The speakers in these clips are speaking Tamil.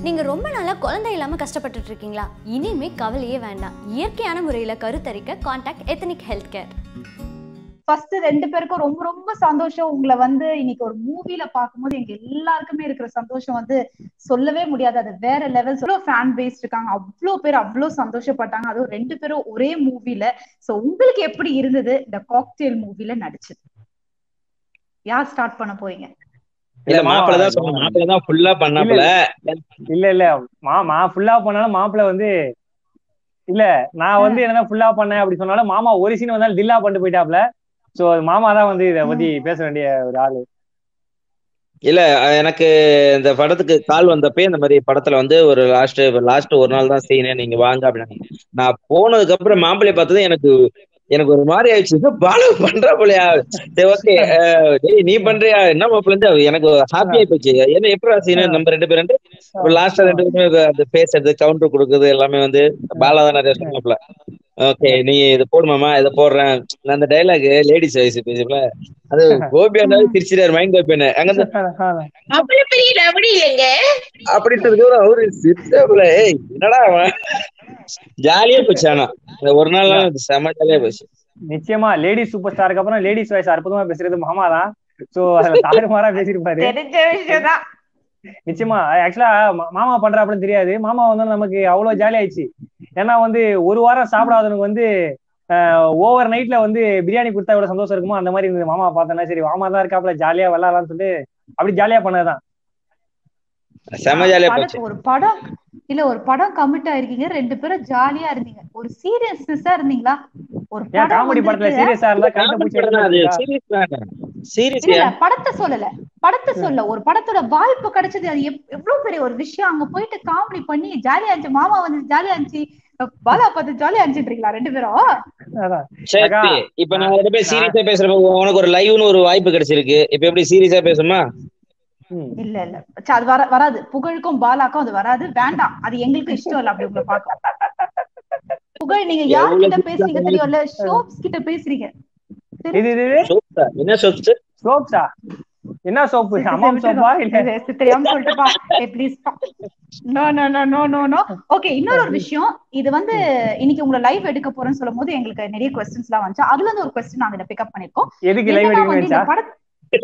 நீங்க ரொம்ப நாளா குழந்தை இல்லாம கஷ்டப்பட்டுட்டு இருக்கீங்களா இனிமே கவலையே வேண்டாம் இயற்கையான முறையில கருத்தரிக்க contact ethnic health care first ரெண்டு பேருக்கும் ரொம்ப ரொம்ப சந்தோஷம் உங்களை வந்து இன்னைக்கு ஒரு மூவில பார்க்கும்போது எங்க எல்லாருக்குமே இருக்கிற சந்தோஷம் வந்து சொல்லவே முடியாது அது வேற லெவல் அவ்வளோ ஃபேன் பேஸ் இருக்காங்க அவ்வளோ பேர் அவ்வளோ சந்தோஷப்பட்டாங்க அதுவும் ரெண்டு பேரும் ஒரே மூவில சோ உங்களுக்கு எப்படி இருந்தது இந்த காக்டெயில் மூவில நடிச்சு யார் ஸ்டார்ட் பண்ண போறீங்க இல்ல மாப்பிள்ள தான் சொன்ன மாப்பிள்ள தான் ஃபுல்லா பண்ணாப்புல இல்ல இல்ல மா மா ஃபுல்லா பண்ணாலும் மாப்பிள்ள வந்து இல்ல நான் வந்து என்னதான் ஃபுல்லா பண்ணேன் அப்படி சொன்னாலும் மாமா ஒரு சீன் வந்தாலும் தில்லா பண்ணிட்டு போயிட்டாப்ல சோ மாமா தான் வந்து இத பத்தி பேச வேண்டிய ஒரு ஆளு இல்ல அஹ் எனக்கு இந்த படத்துக்கு கால் வந்தப்பே இந்த மாதிரி படத்துல வந்து ஒரு லாஸ்ட் லாஸ்ட் ஒரு நாள் தான் செய்யணும் நீங்க வாங்க அப்படின்னு நான் போனதுக்கு அப்புறம் மாப்பிள்ளைய பார்த்தது எனக்கு எனக்கு ஒரு மாதிரி ஆயிடுச்சு ஏதோ பாலு பண்றா போலயா சரி ஓகே டேய் நீ பண்றியா என்ன மாப்பிள்ள இருந்து எனக்கு ஹாப்பி ஆயி போச்சு ஏன்னா எப்படி செய்யணும் நம்ம ரெண்டு பேரும் லாஸ்டா ரெண்டு பேருமே அது பேசுறது கவுண்டர் கொடுக்குறது எல்லாமே வந்து பாலா தான் நிறைய சொன்னாப்ல ஓகே நீ இதை போடுமாமா இதை போடுறேன் நான் அந்த டைலாக் லேடிஸ் வயசு பேசுல அது கோபியானாலும் திருச்சிடாரு மைண்ட் கோபியான அங்க இருந்து அவ்வளவு பெரிய ரவுடி இல்லைங்க அப்படின்ட்டு இருக்கு அவரு சிரிச்சாப்புல ஏய் என்னடா அவன் ஜாலியா போச்சு ஆனா இந்த ஒரு நாள் செம ஜாலியா போச்சு நிச்சயமா லேடிஸ் சூப்பர் ஸ்டாருக்கு அப்புறம் லேடிஸ் வாய்ஸ் அற்புதமா பேசுறது மாமா தான் சோ அதுல தாறுமாறா பேசியிருப்பாரு தெரிஞ்ச விஷயம் தான் நிச்சயமா ஆக்சுவலா மாமா பண்றாப்புன்னு தெரியாது மாமா வந்து நமக்கு அவ்வளவு ஜாலி ஆயிடுச்சு ஏன்னா வந்து ஒரு வாரம் சாப்பிடாதவனுக்கு வந்து ஓவர் நைட்ல வந்து பிரியாணி கொடுத்தா எவ்வளவு சந்தோஷம் இருக்குமோ அந்த மாதிரி இருந்தது மாமா பார்த்தோன்னா சரி மாமா தான் இருக்காப்ல ஜாலியா விளாடலாம்னு சொல்லிட்டு அப்படி ஜாலியா பண்ணதுதான் செம ஜாலியா போச்சு படத்துக்கு ஒரு படம் இல்ல ஒரு படம் கமிட் ஆயிருக்கீங்க ரெண்டு பேரும் ஜாலியா இருந்தீங்க ஒரு சீரியஸ்னஸா இருந்தீங்களா ஒரு ஏன் படம் காமெடி படத்துல வந்திருக்கு. சீரியஸா இருந்தா கைட்ட பூச்சி எடுத்து சீரியஸ் இல்ல இல்ல படத்தை சொல்லல படத்தை சொல்ல ஒரு படத்தோட வாய்ப்பு கிடைச்சது அது எப்- எவ்வளவு பெரிய ஒரு விஷயம் அங்க போயிட்டு காமெடி பண்ணி ஜாலியா இருந்துச்சு மாமா வந்து ஜாலியா இருந்துச்சு பாலா பார்த்து ஜாலியா இருந்துச்சுன்றீங்களா ரெண்டு பேரும் அதான் சரி அக்கா, இப்ப நான் ரெண்டு பேர் சீரியஸா பேசுறப்ப உனக்கு ஒரு லைவ்னு ஒரு வாய்ப்பு கிடைச்சிருக்கு இப்ப எப்படி சீரியஸா பேசுமா ம். இல்ல இல்ல ச்ச, அது வர வராது புகழுக்கும் பாலாக்கும் அது வராது வேண்டாம் அது எங்களுக்கு இஷ்டம் இல்ல அப்படி உங்களை பார்க்க புகழ் நீங்க யார்கிட்ட பேசுறீங்க தெரியும்ல ஷோப்ஸ் கிட்ட பேசுறீங்க இது இது இது சோப்ஸா என்ன சோப்ஸ் சோப்ஸா என்ன சோப்பு அம்மாம் சோப்பா இல்ல தெரியாம சொல்லிட்டுப்பா please no no no no no no okay இன்னொரு ஒரு விஷயம் இது வந்து இன்னைக்கு உங்களை லைவ் எடுக்க போறேன்னு சொல்லும் போது எங்களுக்கு நிறைய கொஸ்டின்ஸ் எல்லாம் வந்துச்சு அதுல இருந்து ஒரு கொஸ்டின் நாங்க இதை பிக்கப் பண்ணிருக்கோம் எதுக்கு லைவ் என்னன்னா வந்து எடுக்கணும் இந்த படத்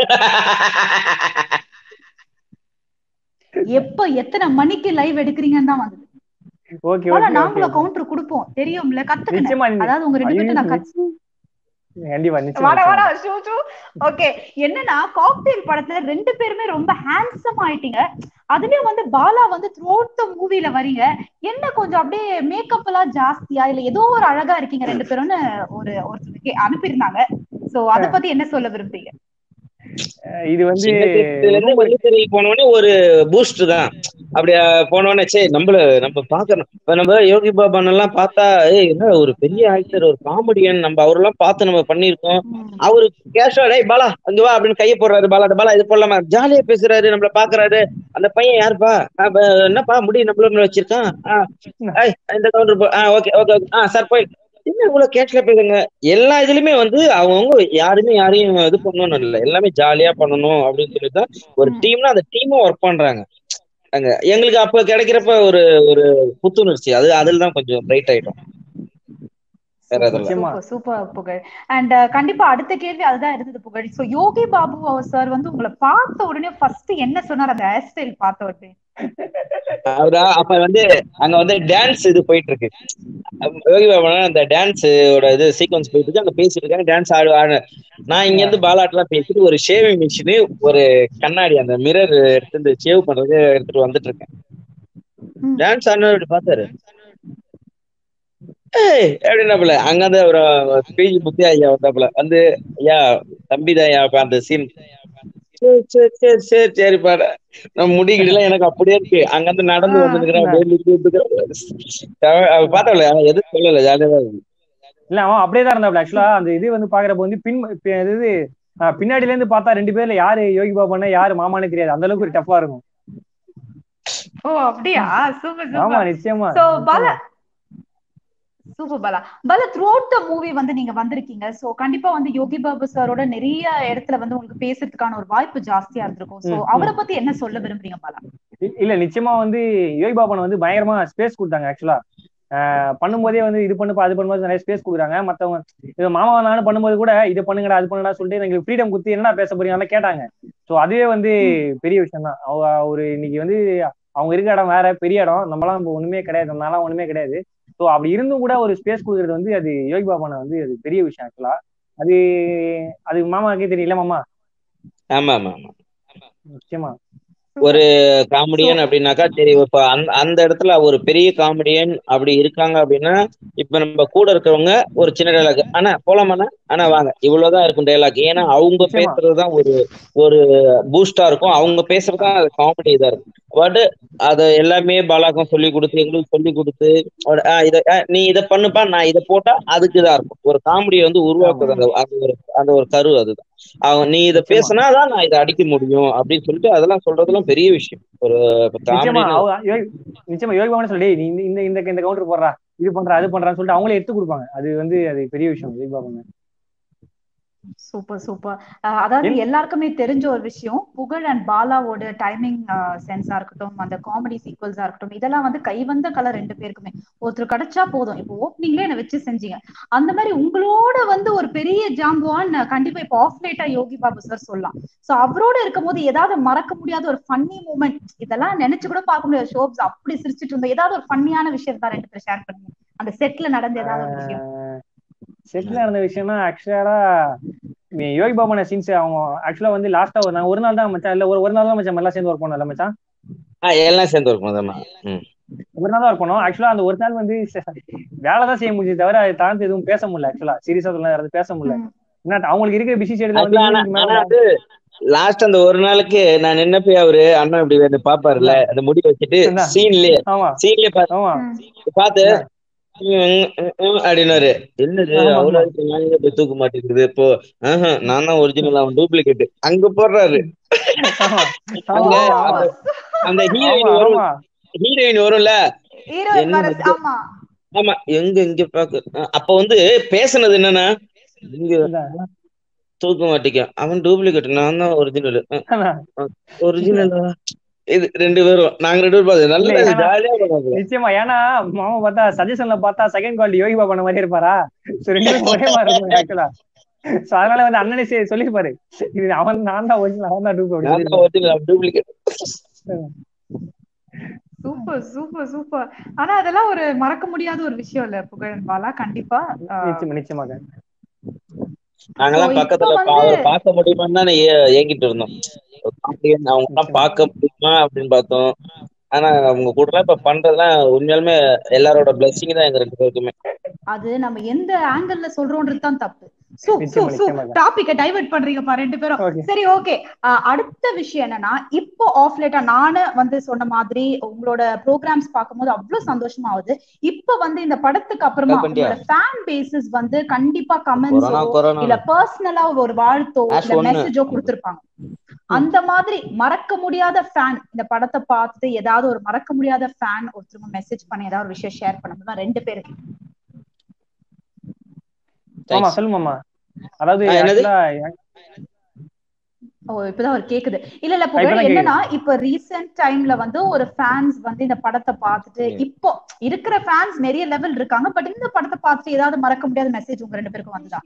எப்ப எத்தனை மணிக்கு லைவ் எடுக்கிறீங்கன்னு தான் வந்தது ஓகே ஆனா ஓகே நாங்களும் கவுண்டர் கொடுப்போம் தெரியும்ல கத்துக்கணும் நிச்சயமா நீ- அதாவது உங்க ரெண்டு பேர்ட்ட நான் ஐயோ, கத்து கண்டிப்பா நிச்சயமா வாடா வாடா நிச்சயமா. ஷூ ஷூ ஓகே என்னன்னா காக்டெயில் படத்துல ரெண்டு பேருமே ரொம்ப ஹேண்ட்ஸம் ஆயிட்டீங்க அதுலயும் வந்து பாலா வந்து த்ரூ த மூவில வரீங்க என்ன கொஞ்சம் அப்படியே மேக்கப் எல்லாம் ஜாஸ்தியா இல்ல ஏதோ ஒரு அழகா இருக்கீங்க ரெண்டு பேரும்னு ஒரு ஒருத்தருக்கு அனுப்பியிருந்தாங்க சோ அத பத்தி என்ன சொல்ல விரும்புறீங்க இது வந்து சின்ன தேட்டர்ல இருந்து வெளித்தெரிய போன உடனே ஒரு பூஸ்ட் தான் அப்படியே போன உடனே சரி நம்மள நம்ம பாக்கணும் இப்ப நம்ம யோகி பாபன் எல்லாம் பார்த்தா ஏய் என்ன ஒரு பெரிய ஆக்டர் ஒரு காமெடியன் நம்ம அவரெல்லாம் பார்த்து நம்ம பண்ணியிருக்கோம் அவரு கேஷுவா டேய் பாலா அங்க வா அப்படின்னு கையை போடுறாரு பாலா பாலா இது போடலாமா ஜாலியா பேசுறாரு நம்மள பாக்குறாரு அந்த பையன் யாருப்பா ஆ, ப- என்னப்பா முடி நம்மள வச்சிருக்கான் ஆ, ஏய், இந்த கவுண்டர் ஆ ஓகே ஓகே ஆ சார் போய் என்ன இவ்வளவு கேட்கல பேசுங்க எல்லா இதுலயுமே வந்து அவங்கவுங்க யாருமே யாரையும் இது பண்ணணும் இல்ல எல்லாமே ஜாலியா பண்ணணும் அப்படின்னு சொல்லிட்டு தான் ஒரு ம். டீம்னா அந்த டீமும் ஒர்க் பண்றாங்க அங்க எங்களுக்கு அப்ப கிடைக்கிறப்ப ஒரு ஒரு புத்துணர்ச்சி அது அதுல தான் கொஞ்சம் பிரைட் ஆயிட்டோம் வேற எதுவும் இல்ல. நிச்சயமா. சூப்பர் சூப்பர் புகழ் அண்ட் கண்டிப்பா அடுத்த கேள்வி அதுதான் இருந்தது புகழ் சோ யோகி பாபு சார் வந்து உங்களை பார்த்த உடனே ஃபர்ஸ்ட் என்ன சொன்னார் அந்த ஹேர் ஸ்டைல் பார்த்த உடனே அவரா அப்ப வந்து அங்க வந்து டான்ஸ் இது போயிட்டு இருக்கு யோகி பாபா அந்த டான்ஸோட இது சீக்வன்ஸ் போயிட்டு இருக்கு அங்க பேசிட்டு இருக்காங்க டான்ஸ் ஆடு ஆடு நான் இங்க இருந்து பாலாட்டெல்லாம் பேசிட்டு ஒரு ஷேவிங் மிஷின் ஒரு கண்ணாடி அந்த மிரர் எடுத்து இந்த ஷேவ் பண்றது எடுத்துட்டு வந்துட்டு இருக்கேன் ம். டான்ஸ் ஆடினவர் பார்த்தாரு ஏய் அப்படின்னாப்புல அங்க வந்து ஒரு பிஜி முத்தி ஐயா வந்தாப்புல வந்து ஐயா தம்பிதான் ஐயா அப்ப அந்த சீன் சரி சரி சரி சரி சரிப்பா நான் முடிக்கலாம் எனக்கு அப்படியே இருக்கு அங்க இருந்து நடந்து ஆ. வந்துருக்கிறேன் பார்த்தால எதுவும் சொல்லல ஜாலியா தான் இருக்கு இல்ல அவன் அப்படியே தான் இருந்தாப்ல ஆக்சுவலா அந்த இது வந்து பாக்குறப்ப வந்து பின் பி- இது ஆஹ் பின்னாடில இருந்து பார்த்தா ரெண்டு பேர்ல யாரு யோகி பாபான்னா யாரு மாமானே தெரியாது அந்த அளவுக்கு ஒரு டஃபா இருக்கும் ஓ அப்படியா சூப்பர் ஆமா சூப்பர் நிச்சயமா so Bala super Bala Bala throughout the movie வந்து நீங்க வந்திருக்கீங்க சோ கண்டிப்பா வந்து யோகி பாபு சாரோட நிறைய இடத்துல வந்து உங்களுக்கு பேசுறதுக்கான ஒரு வாய்ப்பு ஜாஸ்தியா இருந்திருக்கும் சோ ம், ம். அவரை பத்தி என்ன சொல்ல விரும்புறீங்க பாலா இ- இல்ல நிச்சயமா வந்து யோகி பாபன் வந்து பயங்கரமா ஸ்பேஸ் கொடுத்தாங்க ஆக்சுவலா பண்ணும்போதே வந்து இது பண்ணுப்பா அது பண்ணும்போது நிறைய ஸ்பேஸ் கொடுக்குறாங்க மத்தவங்க இது மாமா நானும் பண்ணும்போது கூட இது பண்ணுங்கடா அது பண்ணுடா சொல்லிட்டு எங்களுக்கு ஃப்ரீடம் கொடுத்து என்ன பேச போறீங்க கேட்டாங்க சோ அதுவே வந்து பெரிய விஷயம் தான் அவங்க ஒரு இன்னைக்கு வந்து அவங்க இருக்க இடம் வேற பெரிய இடம் நம்மளாம் இப்போ ஒண்ணுமே கிடையாது நம்மளாம் ஒண்ணுமே கிடையாது ஸோ அப்படி இருந்தும் கூட ஒரு ஸ்பேஸ் கொடுக்கறது வந்து அது யோகி பாபான வந்து அது பெரிய விஷயம் ஆக்சுவலா அது அது மாமாக்கே தெரியல மாமா ஆமா ஆமா ஆமா நிச்சயமா ஒரு காமெடியன் அப்படின்னாக்கா சரி இப்ப அந்த அந்த இடத்துல ஒரு பெரிய காமெடியன் அப்படி இருக்காங்க அப்படின்னா இப்ப நம்ம கூட இருக்கிறவங்க ஒரு சின்ன டைலாக் ஆனா போலாமாண்ணா ஆனா வாங்க இவ்வளவுதான் இருக்கும் டைலாக் ஏன்னா அவங்க நிச்சயமா. பேசுறதுதான் ஒரு ஒரு பூஸ்டா இருக்கும் அவங்க பேசுறதுதான் அது காமெடி இதா இருக்கும் பட் அத எல்லாமே பாலாக்கும் சொல்லி கொடுத்து எங்களுக்கு சொல்லி கொடுத்து ஒரு, ஆ, இத ஆ, நீ இத பண்ணுப்பா நான் இத போட்டா அதுக்கு இதா இருக்கும் ஒரு காமெடியை வந்து உருவாக்குறது அந்த அந்த ஒரு அந்த ஒரு கரு அதுதான் அவன் நீ இத நிச்சயமா. பேசினாதான் நான் இதை அடிக்க முடியும் அப்படின்னு சொல்லிட்டு அதெல்லாம் சொல்றதெல்லாம் பெரிய விஷயம் ஒரு நிச்சயமா காமெடி அவங்க யோகி- நிச்சயமா யோகி பாபன் சொல்லி நீ இந்த இந்த இந்த இந்த கவுண்டர் போடுறா இது பண்றா அது பண்றான்னு சொல்லிட்டு அவங்களே எடுத்து கொடுப்பாங்க அது வந்து அது பெரிய விஷயம் யோகி பாபன் சூப்பர் சூப்பர் அதாவது என்- எல்லாருக்குமே தெரிஞ்ச ஒரு விஷயம் புகழ் அண்ட் பாலாவோட டைமிங் சென்ஸா இருக்கட்டும் அந்த காமெடி சீக்வல்ஸா இருக்கட்டும் இதெல்லாம் வந்து கைவந்த கலை ரெண்டு பேருக்குமே ஒருத்தர் கிடைச்சா போதும் இப்போ ஓப்பனிங்ல என்ன வச்சு செஞ்சீங்க அந்த மாதிரி உங்களோட வந்து ஒரு பெரிய ஜாம்புவான் கண்டிப்பா இப்போ ஆஃப் லைட்டா யோகி பாபு சார் சொல்லலாம் சோ அவரோட இருக்கும்போது ஏதாவது மறக்க முடியாத ஒரு ஃபன்னி மூமெண்ட் இதெல்லாம் நினைச்சு கூட பார்க்க முடியாது ஷோப்ஸ் அப்படி சிரிச்சிட்டு இருந்தோம் ஏதாவது ஒரு ஃபன்னியான விஷயம் தான் ரெண்டு பேரும் ஷேர் பண்ணுங்க அந்த செட்ல நடந்த ஏதாவது ஒரு விஷயம் செட்ல நடந்த விஷயம்னா ஆக்சுவலா யோகி பாபன சீன்ஸ் அவங்க ஆக்சுவலா வந்து லாஸ்டா ஒரு நாள் ஒரு நாள் தான் மச்சான் இல்ல ஒரு ஒரு நாள் தான் மச்சான் எல்லாம் சேர்ந்து ஒர்க் பண்ணல மச்சான் ஆஹ் எல்லாம் சேர்ந்து இருக்கும் அதம்மா ம் ஒரு நாள் தான் ஒர்க் பண்ணோம் ஆக்சுவலா அந்த ஒரு நாள் வந்து வேலை தான் செய்ய முடிஞ்சது தவிர அதை தாண்டி எதுவும் பேச முடியல ஆக்சுவலா சீரியஸா சொல்ல அதை பேச முடியல ம். என்ன அவங்களுக்கு இருக்கிற பிஸி ஷெட்யூல் Actually, ஆனா வந்து ஆனா வந்து லாஸ்ட் அந்த ஒரு நாளுக்கு நான் நின்ன போய் அவரு அண்ணன் இப்படி வந்து பாப்பாருல்ல அந்த முடி வச்சுட்டு என்ன? சீன்லயே ஆமா சீன்லயே ஆமா பார்த்து ம், ம், ம் அப்படின்னாரு என்னது ஆமா, ஆமா. அவ்வளவு இருக்கு, நான் எங்க போய் தூக்க மாட்டேங்குது இப்போ ஆஹா, நான் தான் ஒரிஜினல் அவன் டூப்ளிகேட் அங்க போடுறாரு ஆமா அங்க ஆமா, ஆமா. அந்த- அந்த ஹீரோயின் ஆமா, வரும் ஆமா. ஹீரோயின் வரும்ல ஹீரோயின் என்ன வர வந்து- ஆமா ஆமா எங்க இங்க பாக்கு அஹ் அப்ப வந்து பேசுனது என்னன்னா இங்க இதான். தூக்க மாட்டேங்க அவன் டூப்ளிகேட் நான் தான் ஒரிஜினல் அதான். ஒரிஜினலா இது ரெண்டு பேரும் நாங்க ரெண்டு பேரும் பார்த்து நல்ல இல்ல, ஏன்னா- ஜாலியா பண்ணாங்க நிச்சயமா ஏன்னா மாமா பார்த்தா சஜஷன்ல பார்த்தா செகண்ட் குவாலிட்டி யோகி பாபா மாதிரி இருப்பாரா சோ ரெண்டு பேரும் ஒரே மாதிரி இருக்கும் ஆக்சுவலா சோ அதனால வந்து அண்ணனே சே- சொல்லிருப்பாரு இது அவன் நான் தான் ஒரிஜினல் அவன் தான் டூப் அப்படி நான் தான் ஒரிஜினல் அவன் டூப்ளிகேட் சூப்பர் சூப்பர் சூப்பர் ஆனா அதெல்லாம் ஒரு மறக்க முடியாத ஒரு விஷயம் இல்ல புகழன் பாலா கண்டிப்பா ஆஹ் நிச்சயமா நிச்சயமாக நாங்கெல்லாம் So, பக்கத்துல இப்ப பா- வந்து- அவரை பார்க்க முடியுமான்னு தான் ஏ- ஏங்கிட்டு இருந்தோம் ஒரு comedian அவங்க எல்லாம் பார்க்க முடியுமா அப்படின்னு பார்த்தோம் ஆனா அவங்க கூட இப்ப பண்றதெல்லாம் உண்மையாலுமே எல்லாரோட பிளஸிங் தான் எங்க ரெண்டு பேருக்குமே அது நம்ம எந்த ஆங்கிள் சொல்றோம்ன்றது தான் தப்பு சூ சூ நிச்சயமா, சூ நிச்சயமாக. டாபிக்க டைவர்ட் பண்றீங்கப்பா ரெண்டு பேரும் ஓகே சரி ஓகே அடுத்த விஷயம் என்னன்னா இப்போ ஆஃப் லேட்டா நானு வந்து சொன்ன மாதிரி உங்களோட ப்ரோக்ராம்ஸ் பார்க்கும்போது அவ்வளவு சந்தோஷமா ஆகுது இப்போ வந்து இந்த படத்துக்கு அப்புறமா Cut பண்ணிட்டியா? உங்களோட ஃபேன் பேசஸ் வந்து கண்டிப்பா கொரோனா கமெண்ட்ஸோ கொரோனா இல்ல பர்சனலா ஒரு வாழ்த்தோ Ash இல்ல ஒண்ணு. மெசேஜோ கொடுத்திருப்பாங்க அந்த மாதிரி மறக்க முடியாத ஃபேன் இந்த படத்தை பார்த்து ஏதாவது ஒரு மறக்க முடியாத ஃபேன் ஒருத்தவங்க மெசேஜ் பண்ணி ஏதாவது ஒரு விஷயம் ஷேர் பண்ண ரெண்டு பேருக்கு ஆமா Thanks. சொல்லு மாமா அதாவது ஆ, என்னது? actually, ஓ இப்பதான் ஒரு கேக்குது இல்ல இல்ல ஆ, இப்பதான் புகழ் என்னன்னா இப்ப ரீசெண்ட் டைம்ல வந்து ஒரு ஃபேன்ஸ் வந்து இந்த படத்தை பார்த்துட்டு இப்போ இருக்கிற ஃபேன்ஸ் நிறைய லெவல் இருக்காங்க பட் இந்த படத்தை பார்த்துட்டு ஏதாவது மறக்க முடியாத மெசேஜ் உங்க ரெண்டு பேருக்கும் வந்துதா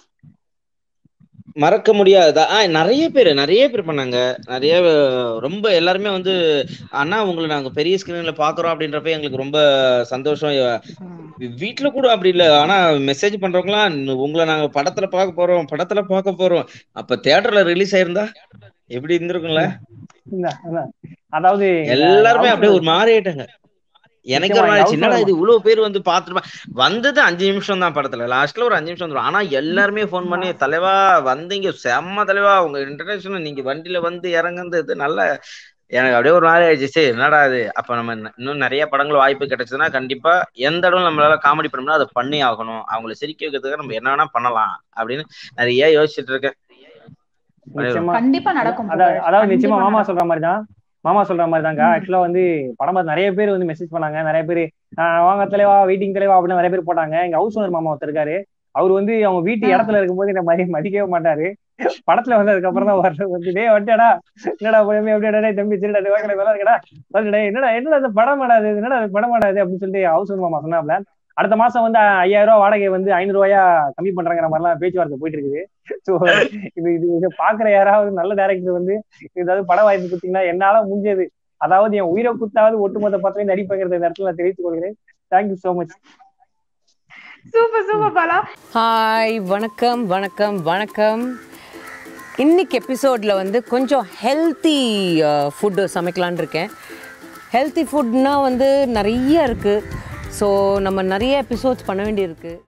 மறக்க முடியாததா ஆ நிறைய பேர் நிறைய பேர் பண்ணாங்க நிறைய அஹ், ரொம்ப எல்லாருமே வந்து அண்ணா உங்களை நாங்க பெரிய ஸ்கிரீன்ல பாக்குறோம் அப்படின்றப்ப எங்களுக்கு ரொம்ப சந்தோஷம் வீ- வீட்ல கூட அப்படி இல்ல ஆனா மெசேஜ் பண்றவங்களாம் உங்களை நாங்க படத்துல பார்க்க போறோம் படத்துல பார்க்க போறோம் அப்ப தியேட்டர்ல ரிலீஸ் ஆயிருந்தா எப்படி இருந்திருக்கும்ல இல்ல, அதான். அதாவது எல்லாருமே இந்த அப்படியே ஒரு மாதிரி ஆயிட்டாங்க எனக்கு ஒரு நிச்சயமா, மாதிரி அவசரமா. என்னடா இது இவ்வளவு பேர் வந்து பாத்துருப்பா வந்தது அஞ்சு நிமிஷம் தான் படத்துல லாஸ்ட்ல ஒரு அஞ்சு நிமிஷம் வந்துடும் ஆனா எல்லாருமே ஃபோன் பண்ணி தலைவா வந்தீங்க செம்ம தலைவா உங்க இன்டர்நேஷனல் நீங்க வண்டியில வந்து இறங்குனது இது நல்ல எனக்கு அப்படியே ஒரு மாதிரி ஆயிடுச்சு சரி, என்னடா இது அப்ப நம்ம இன்ன- இன்னும் நிறைய படங்கள் வாய்ப்பு கிடைச்சதுன்னா கண்டிப்பா எந்த இடம் நம்மளால காமெடி பண்ணோம்னா அதை பண்ணி ஆகணும் அவங்கள சிரிக்க வைக்கிறதுக்கு நம்ம என்ன வேணா பண்ணலாம் அப்படின்னு நிறைய யோசிச்சுட்டு இருக்கேன் நிச்சயமா கண்டிப்பா நடக்கும் அதாவது புகழ். அதாவது நிச்சயமா கண்டிப்பா மாமா நடக்கும். சொல்ற மாதிரி தான் மாமா சொல்ற மாதிரி தாங்க ம். ஆக்சுவலா வந்து படம் பார்த்து நிறைய பேர் வந்து மெசேஜ் பண்ணாங்க நிறைய பேர் வாங்க தலைவா வெயிட்டிங் தலைவா அப்படின்னு நிறைய பேர் போட்டாங்க எங்க ஹவுஸ் ஓனர் மாமா ஒருத்தர் இருக்காரு அவர் வந்து அவங்க வீட்டு இடத்துல இருக்கும்போது என்ன மதி மதிக்கவே மாட்டாரு படத்துல வந்து அதுக்கப்புறம் தான் வர்றது வந்து டேய் வந்துடா என்னடா போய் எப்படிடா டேய் தம்பி சரிடா டேய் வாங்கடா நல்லா இருக்கடா வந்துடா என்னடா என்னடா இந்த படம் மாடாது என்னடா இது படம் மாடாது அப்படின்னு சொல்லிட்டு ஹவுஸ் மாமா சொன்னாப்ல அடுத்த மாசம் வந்து ஐயாயிரம் ரூபாய் வாடகை வந்து ஐநூறு ரூபாயா கம்மி பண்றாங்கிற மாதிரிலாம் பேச்சுவார்த்தை போயிட்டு இருக்குது ஸோ இது இது இதை பாக்குற யாராவது நல்ல டேரக்டர் வந்து ஏதாவது படம் வாய்ப்பு கொடுத்தீங்கன்னா என்னால முடிஞ்சது அதாவது என் உயிரை குத்தாவது ஒட்டுமொத்த பத்திரையும் நடிப்புங்கிறத இந்த இடத்துல நான் தெரிவித்துக் கொள்கிறேன் thank you so much super super Bala hi வணக்கம் வணக்கம் வணக்கம் இன்னைக்கு எபிசோடில் வந்து கொஞ்சம் ஹெல்த்தி ஃபுட்டு சமைக்கலான்னு இருக்கேன் ஹெல்த்தி ஃபுட்னா வந்து நிறைய இருக்குது ஸோ நம்ம நிறைய எபிசோட்ஸ் பண்ண வேண்டியிருக்கு